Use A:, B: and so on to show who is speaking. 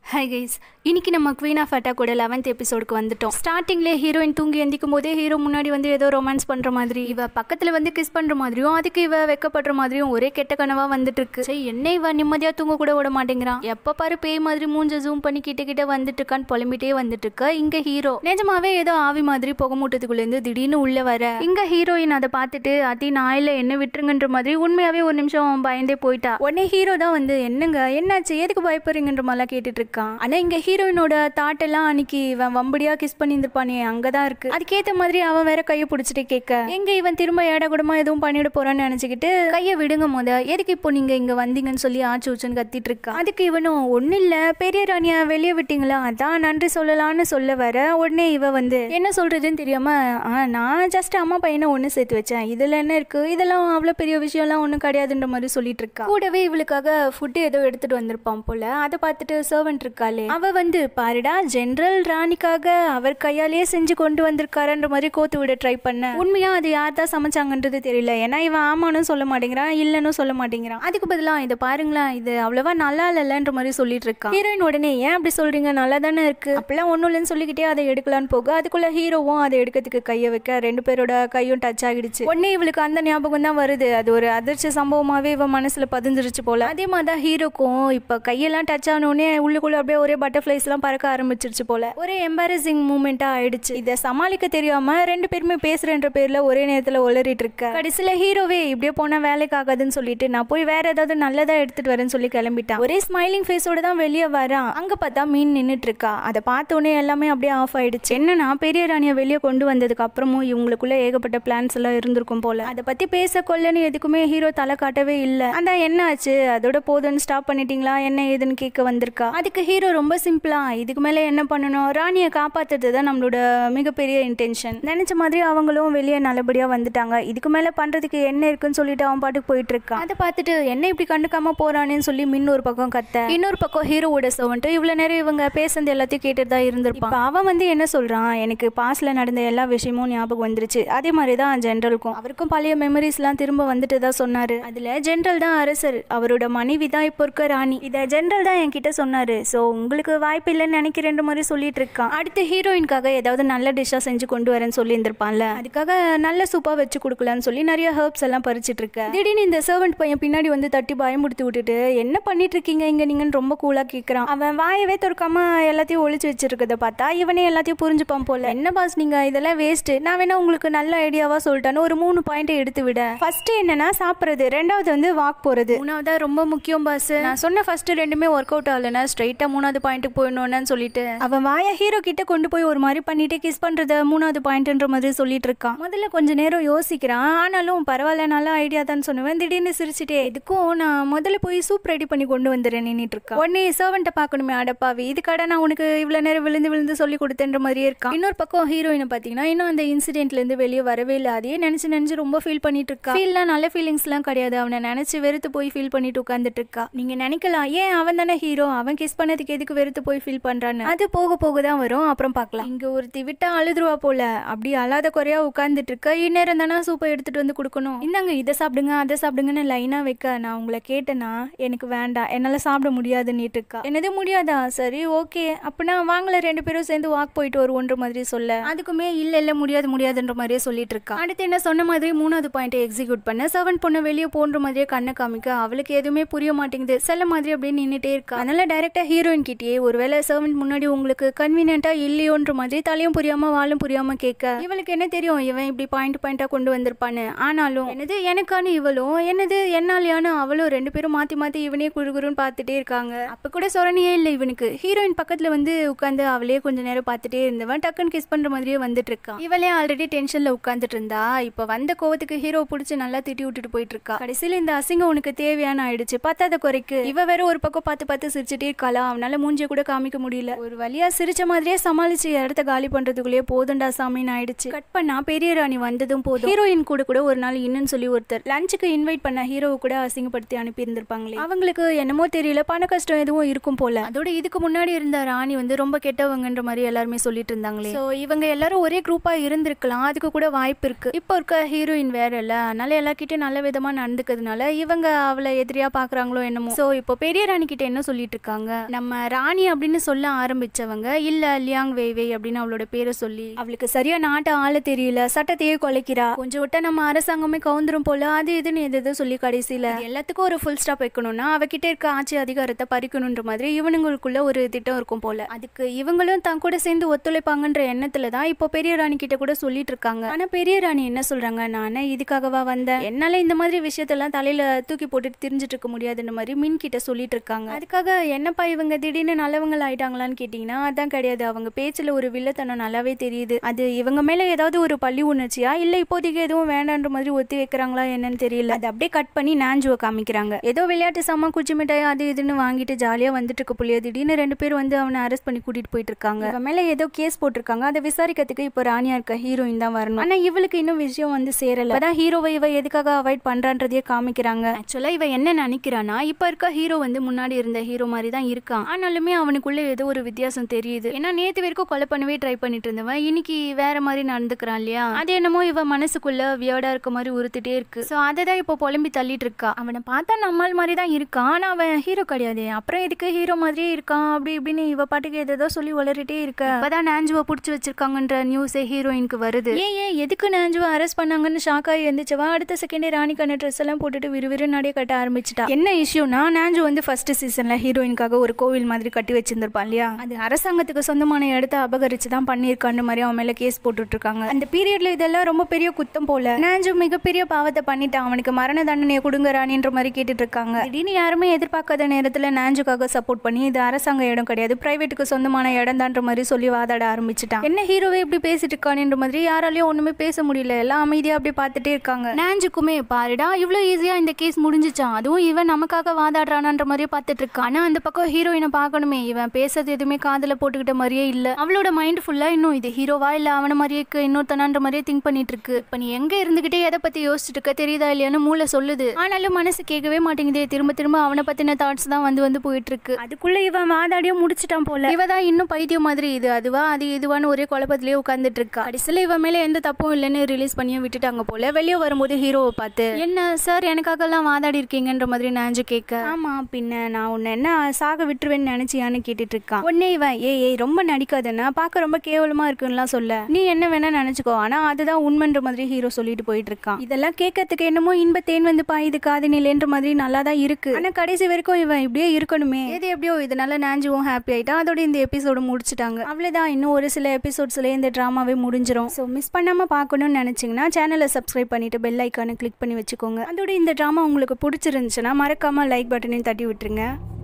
A: hi guys இன்னைக்கு நம்ம queen of அட்டா கூட லெவன்த் எபிசோடுக்கு வந்துட்டோம் ஸ்டார்டிங்ல ஹீரோயின் தூங்கி எந்திக்கும் போதே ஹீரோ முன்னாடி வந்து ஏதோ ரொமான்ஸ் பண்ற மாதிரி இவ பக்கத்துல வந்து கிஸ் பண்ற மாதிரியும் அதுக்கு இவ வெக்கப்படுற மாதிரியும் ஒரே கெட்ட கனவா வந்துட்டு இருக்கு சரி என்ன இவ நிம்மதியா தூங்க கூட விட மாட்டேங்கிறான் எப்ப பாரு பேய் மாதிரி மூஞ்ச ஜூம் பண்ணி கிட்ட கிட்ட வந்துட்டு இருக்கான்னு புலம்பிட்டே வந்துட்டு இருக்க இங்க ஹீரோ நிஜமாவே ஏதோ ஆவி மாதிரி புகமூட்டத்துக்குள்ள இருந்து திடீர்னு உள்ள வர இங்க ஹீரோயின் அதை பார்த்துட்டு அதி நாயில என்ன விட்டுருங்கன்ற மாதிரி உண்மையாவே ஒரு நிமிஷம் பயந்தே போயிட்டா உடனே ஹீரோ தான் வந்து என்னங்க என்னாச்சு எதுக்கு பயப்படுறீங்கன்ற மாதிரிலாம் கேட்டுட்டு இருக்கான் ஆனா இங்க ஹீரோயினோட தாட் எல்லாம் அன்னைக்கு இவன் வம்படியா கிஸ் பண்ணியிருந்திருப்பானே அங்கதான் இருக்கு அதுக்கேத்த மாதிரி அவன் வேற கையை பிடிச்சிட்டு கேட்க எங்க இவன் திரும்ப ஏட கூடமா எதுவும் பண்ணிட போறான்னு நினைச்சுக்கிட்டு கையை விடுங்க முத எதுக்கு இப்போ நீங்க இங்க வந்தீங்கன்னு சொல்லி ஆச்சு உச்சுன்னு கத்திட்டு இருக்கா அதுக்கு இவனும் ஒண்ணு இல்ல பெரிய ராணியா வெளியே விட்டீங்களா அதான் நன்றி சொல்லலாம்னு சொல்ல வர உடனே இவ வந்து என்ன சொல்றதுன்னு தெரியாம "ஆ, நான் ஜஸ்ட் அம்மா பையனை ஒண்ணு சேர்த்து வச்சேன் இதுல என்ன இருக்கு இதெல்லாம் அவ்வளவு பெரிய விஷயம்லாம் ஒண்ணும் கிடையாதுன்ற மாதிரி சொல்லிட்டு இருக்கா கூடவே இவளுக்காக ஃபுட் ஏதோ எடுத்துட்டு வந்திருப்பான் போல அதை பார்த்துட்டு சர்வெண்ட் இருக்காளே அவ வந்து பாருடா ஜெனரல் ராணிக்காக அவர் கையாலேயே செஞ்சு கொண்டு வந்திருக்காருன்ற மாதிரி கோத்து விட ட்ரை பண்ண உண்மையா அது யார் தான் சமைச்சாங்கன்றது தெரியல ஏன்னா இவன் ஆமானும் சொல்ல மாட்டேங்கிறான் இல்லைன்னு சொல்ல மாட்டேங்கிறான் அதுக்கு பதிலா இதை பாருங்களேன் இது அவ்வளவா நல்லா இல்லைன்ற மாதிரி சொல்லிட்டு இருக்கான் ஹீரோயின் உடனே ஏன் அப்படி சொல்றீங்க நல்லா தானே இருக்கு அப்பெல்லாம் ஒண்ணும் இல்லைன்னு சொல்லிக்கிட்டே அதை எடுக்கலான்னு போக அதுக்குள்ள ஹீரோவும் அதை எடுக்கிறதுக்கு கையை வைக்க ரெண்டு பேரோட கையும் டச் ஆகிடுச்சு உடனே இவளுக்கு அந்த ஞாபகம் தான் வருது அது ஒரு அதிர்ச்சி சம்பவமாவே இவ மனசுல பதிஞ்சிருச்சு போல அதே மாதிரி தான் ஹீரோக்கும் இப்ப கையெல்லாம் டச் ஆனோடனே உள்ளுக்குள்ள அப்படியே ஒரே பட்டர்ஃபிளைஸ் எல்லாம் பறக்க ஆரம்பிச்சிருச்சு போல ஒரே எம்பாரசிங் மூமெண்டா ஆயிடுச்சு இதை சமாளிக்க தெரியாம ரெண்டு பேருமே பேசுறன்ற பேர்ல ஒரே நேரத்துல உளறிட்டு இருக்க கடைசியில ஹீரோவே இப்படியே போனா வேலைக்கு ஆகாதுன்னு சொல்லிட்டு நான் போய் வேற ஏதாவது நல்லதா எடுத்துட்டு வரேன்னு சொல்லி கிளம்பிட்டான் ஒரே ஸ்மைலிங் ஃபேஸோட தான் வெளியே வரான் அங்க பார்த்தா மீன் நின்னுட்டு இருக்கா அதை பார்த்த உடனே எல்லாமே அப்படியே ஆஃப் ஆயிடுச்சு என்னன்னா பெரிய ராணியை வெளியே கொண்டு வந்ததுக்கு அப்புறமும் இவங்களுக்குள்ள ஏகப்பட்ட பிளான்ஸ் எல்லாம் இருந்திருக்கும் போல அதை பத்தி பேச கொள்ளன்னு எதுக்குமே ஹீரோ தலை காட்டவே இல்ல அந்த என்ன ஆச்சு அதோட போதும்னு ஸ்டாப் பண்ணிட்டீங்களா என்ன ஏதுன்னு கேட்க வந்திருக்கா அதுக்கு ஹீரோ ரொம்ப சிம்பிளா இதுக்கு மேல என்ன பண்ணணும் ராணியை காப்பாத்துறது தான் நம்மளோட மிகப்பெரிய இன்டென்ஷன் நினைச்ச மாதிரி அவங்களும் வெளியே நல்லபடியா வந்துட்டாங்க இதுக்கு மேல பண்றதுக்கு என்ன இருக்குன்னு சொல்லிட்டு அவன் பாட்டுக்கு போயிட்டு இருக்கான் அதை பார்த்துட்டு என்ன இப்படி கண்டுக்காம போறானேன்னு சொல்லி மின் ஒரு பக்கம் கத்த இன்னொரு பக்கம் ஹீரோவோட சவுண்ட் இவ்வளவு நேரம் இவங்க பேசுனது எல்லாத்தையும் கேட்டுட்டு தான் இருந்திருப்பான் இப்ப அவன் வந்து என்ன சொல்றான் எனக்கு பாஸ்ட்ல நடந்த எல்லா விஷயமும் ஞாபகம் வந்துருச்சு அதே மாதிரி தான் ஜென்ரலுக்கும் அவருக்கும் பழைய மெமரிஸ்லாம் திரும்ப வந்துட்டு தான் சொன்னாரு அதுல ஜென்ரல் தான் அரசர் அவரோட மனைவி தான் இப்போ இருக்க ராணி இதை ஜென்ரல் தான் என்கிட்ட சொன்னாரு ஸோ உங்களுக்கு வாய்ப்பு இல்லைன்னு நினைக்கிறேன்ற மாதிரி சொல்லிட்டு இருக்கான் அடுத்து ஹீரோயின்காக ஏதாவது நல்ல டிஷ்ஷாக செஞ்சு கொண்டு வரேன்னு சொல்லி இருந்திருப்பான்ல அதுக்காக நல்ல சூப்பா வச்சு கொடுக்கலான்னு சொல்லி நிறைய ஹர்ப்ஸ் எல்லாம் பறிச்சிட்டு இருக்க திடீர்னு இந்த சர்வெண்ட் பையன் பின்னாடி வந்து தட்டி பயமுடுத்தி விட்டுட்டு என்ன பண்ணிட்டு இருக்கீங்க இங்க நீங்கன்னு ரொம்ப கூலா கேட்கறான் அவன் வாயவே திறக்காம எல்லாத்தையும் ஒளிச்சு வச்சிருக்கத பார்த்தா இவனே எல்லாத்தையும் புரிஞ்சுப்பான் போல என்ன பாஸ் நீங்க இதெல்லாம் வேஸ்ட் நான் வேணா உங்களுக்கு நல்ல ஐடியாவா சொல்லிட்டான்னு ஒரு மூணு பாயிண்ட் எடுத்து விட ஃபர்ஸ்ட் என்னன்னா சாப்பிடுறது ரெண்டாவது வந்து வாக் போறது மூணாவதா ரொம்ப முக்கியம் பாஸ் நான் சொன்ன ஃபர்ஸ்ட் ரெண்டுமே ஒர்க் அவுட் ஆகலனா ஸ்ட்ரைட்டா மூணாவது பாயிண்ட்டுக்கு போயிடணும்னு சொல்லிட்டு அவன் வாய ஹீரோ கிட்ட கொண்டு போய் ஒரு மாதிரி பண்ணிட்டு கிஸ் பண்றத மூணாவது பாயிண்ட்ன்ற மாதிரி சொல்லிட்டு இருக்கான் முதல்ல கொஞ்ச நேரம் யோசிக்கிறான் ஆனாலும் பரவாயில்ல நல்ல ஐடியா தான் சொன்னுவேன் திடீர்னு சிரிச்சிட்டே இதுக்கும் நான் முதல்ல போய் சூப் ரெடி பண்ணி கொண்டு வந்துடுறேன் நின்னுட்டு இருக்கான் உடனே சர்வெண்ட்டை பார்க்கணுமே அடப்பாவி இதுக்காட நான் உனக்கு இவ்வளவு நேரம் விழுந்து விழுந்து சொல்லி கொடுத்தேன்ற மாதிரியே இருக்கான் இன்னொரு பக்கம் ஹீரோயினை பாத்தீங்கன்னா இன்னும் அந்த இன்சிடென்ட்ல இருந்து வெளியே வரவே இல்லை அதையே நினைச்சு நினைச்சு ரொம்ப ஃபீல் பண்ணிட்டு இருக்கா ஃபீல்லாம் நல்ல ஃபீலிங்ஸ் எல்லாம் கிடையாது அவனை நினைச்சு வெறுத்து போய் ஃபீல் பண்ணிட்டு உட்காந்துட்டு இருக்கா நீங்க நினைக்கலாம் ஏன் அவன் தானே ஹீரோ அவன் கிஸ் பண்ணதுக்கு எதுக்கு வெறுத்து போய் ஃபீல் பண்றான்னு அது போக போக தான் வரும் அப்புறம் பார்க்கலாம் இங்க ஒருத்தி விட்டா அழுதுருவா போல அப்படி அழாத குறையா உட்கார்ந்துட்டு இருக்க இந்நேரம் தானே சூப்பை எடுத்துட்டு வந்து கொடுக்கணும் இந்தாங்க இதை சாப்பிடுங்க அதை சாப்பிடுங்கன்னு லைனா வைக்க நான் உங்களை கேட்டேன்னா எனக்கு வேண்டாம் என்னால சாப்பிட முடியாதுன்னு இருக்கா என்னது முடியாதா சரி ஓகே அப்படின்னா வாங்கல ரெண்டு பேரும் சேர்ந்து வாக் போயிட்டு வருவோன்ற மாதிரி சொல்ல அதுக்குமே இல்ல இல்ல முடியாது முடியாதுன்ற மாதிரியே சொல்லிட்டு இருக்கா அடுத்து என்ன சொன்ன மாதிரி மூணாவது பாயிண்ட் எக்ஸிக்யூட் பண்ண செவன் பொண்ணு வெளியே போன்ற மாதிரியே கண்ணை காமிக்க அவளுக்கு எதுவுமே புரிய மாட்டேங்குது செல்ல மாதிரி அப்படியே நின்னுட்டே இருக்கா அதனால டைரக்டா ஹீரோயின் கிட்டயே ஒருவேளை சர்வெண்ட் முன்னாடி உங்களுக்கு கன்வீனியன்ட்டா இல்லையோன்ற மாதிரி தலையும் புரியாம வாழும் புரியாம கேட்க இவளுக்கு என்ன தெரியும் இவன் இப்படி பாயிண்ட் பாயிண்டா கொண்டு வந்திருப்பான்னு ஆனாலும் என்னது எனக்கான இவளும் என்னது என்னாலையான அவளும் ரெண்டு பேரும் மாத்தி மாத்தி இவனே குறுகுறுன்னு பார்த்துட்டே இருக்காங்க அப்ப கூட சொரணியே இல்லை இவனுக்கு ஹீரோயின் பக்கத்துல வந்து உட்காந்து அவளே கொஞ்ச நேரம் பார்த்துட்டே இருந்தவன் டக்குன்னு கிஸ் பண்ற மாதிரியே வந்துட்டு இருக்கான் இவளே ஆல்ரெடி டென்ஷன்ல உட்காந்துட்டு இருந்தா இப்ப வந்த கோவத்துக்கு ஹீரோ பிடிச்சி நல்லா திட்டி விட்டுட்டு போயிட்டு இருக்கா கடைசியில இந்த அசிங்கம் உனக்கு தேவையான ஆயிடுச்சு பத்தாத குறைக்கு இவ வேற ஒரு பக்கம் பார்த்து பார்த்து சிரிச்சுட்டே இருக்காளா அவனால மூஞ்சிய கூட காமிக்க முடியல ஒரு வழியா சிரிச்ச மாதிரியே சமாளிச்சு இடத்த காலி பண்றதுக்குள்ளேயே போதுண்டா சாமின்னு ஆயிடுச்சு கட் பண்ணா பெரிய ராணி வந்ததும் போதும் ஹீரோயின் கூட கூட ஒரு நாள் இன்னுன்னு சொல்லி ஒருத்தர் லஞ்சுக்கு இன்வைட் பண்ண ஹீரோவை கூட அசிங்கப்படுத்தி அனுப்பி இருந்திருப்பாங்களே அவங்களுக்கு என்னமோ தெரியல பண கஷ்டம் எதுவும் இருக்கும் போல அதோட இதுக்கு முன்னாடி இருந்த ராணி வந்து ரொம்ப கெட்டவங்கன்ற மாதிரி எல்லாருமே சொல்லிட்டு இருந்தாங்களே சோ இவங்க எல்லாரும் ஒரே குரூப்பா இருந்திருக்கலாம் அதுக்கு கூட வாய்ப்பு இருக்கு இப்போ இருக்க ஹீரோயின் வேற இல்ல அதனால எல்லார்கிட்டயும் நல்ல விதமா நடந்துக்கிறதுனால இவங்க அவளை எதிரியா பாக்குறாங்களோ என்னமோ சோ இப்போ பெரிய ராணி கிட்ட என்ன சொல்லிட்டு இருக்காங்க நம்ம ராணி அப்படின்னு சொல்ல ஆரம்பிச்சவங்க இல்ல லியாங் வேவே அப்படின்னு அவளோட பேரை சொல்லி அவளுக்கு சரியா நாட்டை ஆள தெரியல சட்டத்தையே கொலைக்கிறா கொஞ்சம் விட்டா நம்ம அரசாங்கமே கவுந்துரும் போல அது இதுன்னு எது எதோ சொல்லி கடைசியில இது எல்லாத்துக்கும் ஒரு ஃபுல் ஸ்டாப் வைக்கணும்னா அவகிட்ட இருக்க ஆட்சி அதிகாரத்தை பறிக்கணுன்ற மாதிரி இவனுங்களுக்குள்ள ஒரு திட்டம் இருக்கும் போல அதுக்கு இவங்களும் தான் கூட சேர்ந்து ஒத்துழைப்பாங்கன்ற எண்ணத்துல தான் இப்போ பெரிய ராணி கிட்ட கூட சொல்லிட்டு இருக்காங்க ஆனா பெரிய ராணி என்ன சொல்றாங்க நானே இதுக்காகவா வந்தேன் என்னால இந்த மாதிரி விஷயத்தெல்லாம் தலையில தூக்கி போட்டுட்டு திரிஞ்சிட்டு இருக்க முடியாதுன்ற மாதிரி மின் கிட்ட சொல்லிட்டு இருக்காங்க அதுக்காக என்னப்பா இவங்க திடீர்னு நல்லவங்கள் ஆயிட்டாங்களான்னு கேட்டீங்கன்னா அதான் கிடையாது அவங்க பேச்சுல ஒரு வில்லத்தனம் நல்லாவே தெரியுது அது இவங்க மேல ஏதாவது ஒரு பள்ளி உணர்ச்சியா இல்ல இப்போதைக்கு எதுவும் வேண்டான்ற மாதிரி ஒத்தி வைக்கிறாங்களா என்னன்னு தெரியல அது அப்படியே கட் பண்ணி நாஞ்சுவை காமிக்கிறாங்க ஏதோ விளையாட்டு சாமான் குச்சி மிட்டாய் அது இதுன்னு வாங்கிட்டு ஜாலியா வந்துட்டு இருக்க புள்ளிய திடீர்னு ரெண்டு பேர் வந்து அவனை அரெஸ்ட் பண்ணி கூட்டிட்டு போயிட்டு இருக்காங்க இவன் மேல ஏதோ கேஸ் போட்டிருக்காங்க அதை விசாரிக்கிறதுக்கு இப்போ ராணியா இருக்க ஹீரோயின் தான் வரணும் ஆனா இவளுக்கு இன்னும் விஷயம் வந்து சேரல அதான் ஹீரோவை இவ எதுக்காக அவாய்ட் பண்றான்றதையே காமிக்கிறாங்க ஆக்சுவலா இவ என்ன நினைக்கிறானா இப்ப இருக்க ஹீரோ வந்து முன்னாடி இருந்த ஹீரோ மாதிரி தான் இருக்கான் ஆனாலுமே அவனுக்குள்ள ஏதோ ஒரு வித்தியாசம் தெரியுது ஏன்னா நேத்து வரைக்கும் கொலை பண்ணவே ட்ரை பண்ணிட்டு இருந்தவன் இன்னைக்கு வேற மாதிரி நடந்துக்கிறான் இல்லையா அது என்னமோ இவ மனசுக்குள்ள வியர்டா இருக்க மாதிரி உறுத்திட்டே இருக்கு சோ அதை தான் இப்போ புலம்பி தள்ளிட்டு இருக்கா அவனை பார்த்தா நம்மால் மாதிரி தான் இருக்கான் ஆனா அவன் ஹீரோ கிடையாது அப்புறம் எதுக்கு ஹீரோ மாதிரியே இருக்கான் அப்படி இப்படின்னு இவ பாட்டுக்கு ஏதோ சொல்லி வளரிட்டே இருக்க இப்பதான் நாஞ்சுவை புடிச்சு வச்சிருக்காங்கன்ற நியூஸே ஹீரோயினுக்கு வருது ஏன் ஏன் எதுக்கு நாஞ்சுவை அரெஸ்ட் பண்ணாங்கன்னு ஷாக் ஆகி இருந்துச்சவா அடுத்த செகண்டே ராணிக்கான ட்ரெஸ் எல்லாம் போட்டுட்டு விறுவிறு நடைய கட்ட ஆரம்பிச்சிட்டா என்ன இஷ்யூனா நாஞ்சு வந்து ஃபர்ஸ்ட் சீசன்ல ஹீரோயினுக்காக ஒரு கோவில் மாதிரி கட்டி வச்சிருந்திருப்பான் இல்லையா அது அரசாங்கத்துக்கு சொந்தமான இடத்த அபகரிச்சு தான் பண்ணியிருக்கான்ற மாதிரி அவன் மேல கேஸ் போட்டுட்டு இருக்காங்க அந்த பீரியட்ல இதெல்லாம் ரொம்ப பெரிய குத்தம் போல நாஞ்சு மிகப்பெரிய பாவத்தை பண்ணிட்டான் அவனுக்கு மரண தண்டனையை கொடுங்க ராணின்ற மாதிரி கேட்டுட்டு இருக்காங்க திடீர்னு யாருமே எதிர்பார்க்காத நேரத்துல நாஞ்சுக்காக சப்போர்ட் பண்ணி இது அரசாங்க இடம் கிடையாது பிரைவேட்டுக்கு சொந்தமான இடம் தான்ற மாதிரி சொல்லி வாதாட ஆரம்பிச்சிட்டான் என்ன ஹீரோவே இப்படி பேசிட்டு இருக்கானேன்ற மாதிரி யாராலையும் ஒண்ணுமே பேச முடியல எல்லாம் அமைதியா அப்படி பார்த்துட்டே இருக்காங்க நாஞ்சுக்குமே பாருடா இவ்வளவு ஈஸியா இந்த கேஸ் முடிஞ்சிச்சான் அதுவும் இவன் நமக்காக வாதாடுறானான்ற மாதிரியே பார்த்துட்டு இருக்கான் ஆனா அந்த பக்கம் ஹீரோயினை பார்க்கணுமே இவன் பேசுறது எதுவுமே காதுல போட்டுக்கிட்ட மாதிரியே இல்ல அவளோட மைண்ட் ஃபுல்லா இன்னும் இது ஹீரோவா இல்ல அவன மாதிரியே இருக்கு இன்னொருத்தனான்ற மாதிரியே திங்க் பண்ணிட்டு இருக்கு இப்ப நீ எங்க இருந்துகிட்டே எதை பத்தி யோசிச்சுட்டு இருக்க தெரியுதா இல்லையான்னு மூளை சொல்லுது ஆனாலும் மனசு கேட்கவே மாட்டேங்குதே திரும்ப திரும்ப அவனை பத்தின தாட்ஸ் தான் வந்து வந்து போயிட்டு இருக்கு அதுக்குள்ள இவன் வாதாடியும் முடிச்சிட்டான் போல இவ தான் இன்னும் பைத்தியம் மாதிரி இது அதுவா அது இதுவான்னு ஒரே குழப்பத்திலேயே உட்காந்துட்டு இருக்கா கடைசியில இவன் மேல எந்த தப்பும் இல்லைன்னு ரிலீஸ் பண்ணியும் விட்டுட்டாங்க போல வெளியே வரும்போது ஹீரோவை பார்த்து என்ன சார் எனக்காக எல்லாம் வாதாடி இருக்கீங்கன்ற மாதிரி நாஞ்சு கேட்க ஆமா பின்ன நான் உன்னை என்ன சாக விட்டுருவேன்னு நினைச்சியான்னு கேட்டுட்டு இருக்கான் உடனே இவன் ஏய் ஏய் ரொம்ப நடிக்காதன்னா பார்க்க ரொம்ப கேவலமா இருக்குன்னுலாம் சொல்ல நீ என்ன வேணா நினைச்சுக்கோ ஆனா அதுதான் உண்மைன்ற மாதிரி ஹீரோ சொல்லிட்டு போயிட்டு இருக்கான் இதெல்லாம் கேட்கறதுக்கு என்னமோ இன்ப தேன் வந்து பாயுது காது நிலைன்ற மாதிரி நல்லா தான் இருக்கு ஆனா கடைசி வரைக்கும் இவன் இப்படியே இருக்கணுமே எது எப்படியோ இதனால நாஞ்சுவும் ஹாப்பி ஆயிட்டா அதோட இந்த எபிசோடு முடிச்சிட்டாங்க அவ்வளவுதான் இன்னும் ஒரு சில எபிசோட்ஸ்ல இந்த டிராமாவே முடிஞ்சிரும் ஸோ மிஸ் பண்ணாம பார்க்கணும்னு நினைச்சீங்கன்னா சேனலை சப்ஸ்கிரைப் பண்ணிட்டு பெல் ஐக்கானை கிளிக் பண்ணி வச்சுக்கோங்க அதோட இந்த டிராமா உங்களுக்கு பிடிச்சிருந்துச்சுன்னா மறக்காம லைக் பட்டனையும் தட்டி விட்டுருங்க